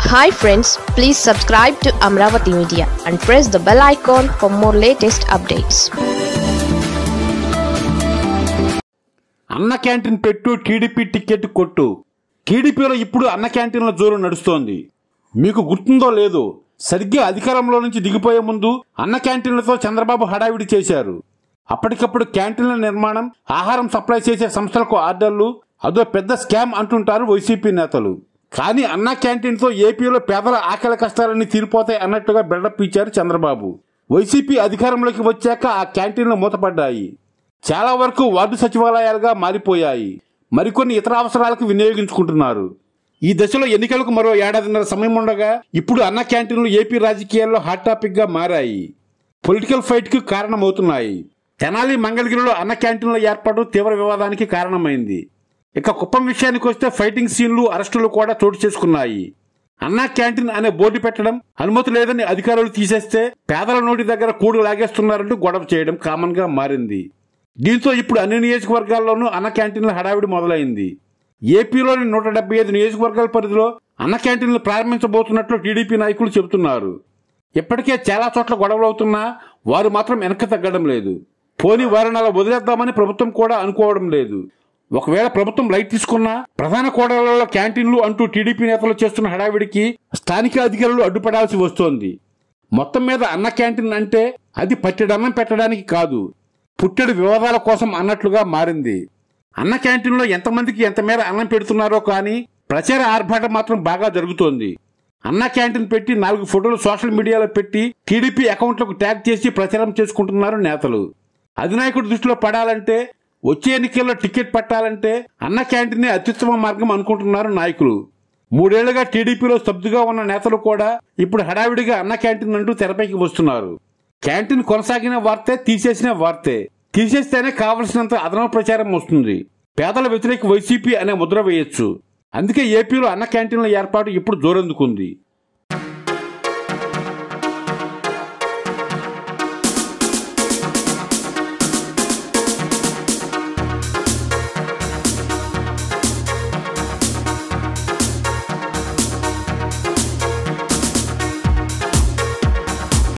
hi friends please subscribe to Amaravati media and press the bell icon for more latest updates Anna canteen పెట్టు TDP ticket కొట్టు టీడీపీలో ఇప్పుడు అన్న క్యాంటీన్ల జోరు నడుస్తోంది మీకు గుర్తుందో లేదో సరిగ్గా అధికారంలో నుంచి దిగిపోయే ముందు అన్న క్యాంటీన్లతో చంద్రబాబు హడావిడి చేశారు అప్పటికప్పుడు క్యాంటీన్ల నిర్మాణం ఆహారం సప్లై చేసే సంస్థలకు ఆర్డర్లు అదో పెద్ద స్కామ్ అంటుంటారు వైసీపీ నేతలు కానీ అన్న క్యాంటీన్తో ఏపీలో పేదల ఆకలి కష్టాలన్నీ తీరిపోతాయి అన్నట్టుగా బిల్డప్ ఇచ్చారు చంద్రబాబు వైసీపీ అధికారంలోకి వచ్చాక ఆ క్యాంటీన్లు మూతపడ్డాయి చాలా వరకు వార్డు సచివాలయాలుగా మారిపోయాయి మరికొన్ని ఇతర అవసరాలకు వినియోగించుకుంటున్నారు ఈ దశలో ఎన్నికలకు మరో ఏడాదిన్నర సమయం ఉండగా ఇప్పుడు అన్న క్యాంటీన్లు ఏపీ రాజకీయాల్లో హాట్ టాపిక్ గా మారాయి పొలిటికల్ ఫైట్ కు కారణమవుతున్నాయి తెనాలి మంగళగిరిలో అన్న క్యాంటీన్ల ఏర్పాటు తీవ్ర వివాదానికి కారణమైంది ఇక కుప్పం విషయానికి వస్తే ఫైటింగ్ సీన్లు అరెస్టులు కూడా చోటు చేసుకున్నాయి అన్నా క్యాంటీన్ అనే బోర్డు పెట్టడం అనుమతి లేదని అధికారులు తీసేస్తే పేదల నోటి దగ్గర కూడు లాగేస్తున్నారంటూ గొడవ చేయడం కామన్ గా మారింది దీంతో ఇప్పుడు అన్ని నియోజకవర్గాల్లోనూ అన్న క్యాంటీన్ల హడావిడి మొదలైంది ఏపీలోని నూట డెబ్బై ఐదు నియోజకవర్గాల పరిధిలో అన్న క్యాంటీన్లు ప్రారంభించబోతున్నట్లు టీడీపీ నాయకులు చెబుతున్నారు ఇప్పటికే చాలా చోట్ల గొడవలు అవుతున్నా వారు మాత్రం వెనక్కి తగ్గడం లేదు పోనీ వారిని అలా వదిలేద్దామని ప్రభుత్వం కూడా అనుకోవడం లేదు ఒకవేళ ప్రభుత్వం లైట్ తీసుకున్నా ప్రధాన కోడలలో క్యాంటీన్లు అంటూ టీడీపీ నేతలు చేస్తున్న హడావిడికి స్థానిక అధికారులు అడ్డుపడాల్సి వస్తోంది మొత్తం మీద అన్న క్యాంటీన్ అంటే అది పట్టెడన్నం పెట్టడానికి కాదు పుట్టెడు వివాదాల కోసం అన్నట్లుగా మారింది అన్న క్యాంటీన్లో ఎంతమందికి ఎంత మేర అన్నం పెడుతున్నారో కానీ ప్రచార ఆర్భాటం మాత్రం బాగా జరుగుతోంది అన్న క్యాంటీన్ పెట్టి నాలుగు ఫోటోలు సోషల్ మీడియాలో పెట్టి టీడీపీ అకౌంట్లకు ట్యాగ్ చేసి ప్రచారం చేసుకుంటున్నారు నేతలు అధినాయకుడి దృష్టిలో పడాలంటే వచ్చే ఎన్నికల్లో టికెట్ పట్టాలంటే అన్న క్యాంటీనే అత్యుత్తమ మార్గం అనుకుంటున్నారు నాయకులు మూడేళ్లుగా టీడీపీలో స్తబ్దుగా ఉన్న నేతలు కూడా ఇప్పుడు హడావిడిగా అన్న క్యాంటీన్ అంటూ తెరపైకి వస్తున్నారు క్యాంటీన్ కొనసాగిన వార్తే తీసేసిన వార్తే తీసేస్తేనే కావలసినంత అదనపు ప్రచారం వస్తుంది పేదల వ్యతిరేక వైసీపీ అనే ముద్ర వేయొచ్చు అందుకే ఏపీలో అన్న క్యాంటీన్ల ఏర్పాటు ఇప్పుడు జోరందుకుంది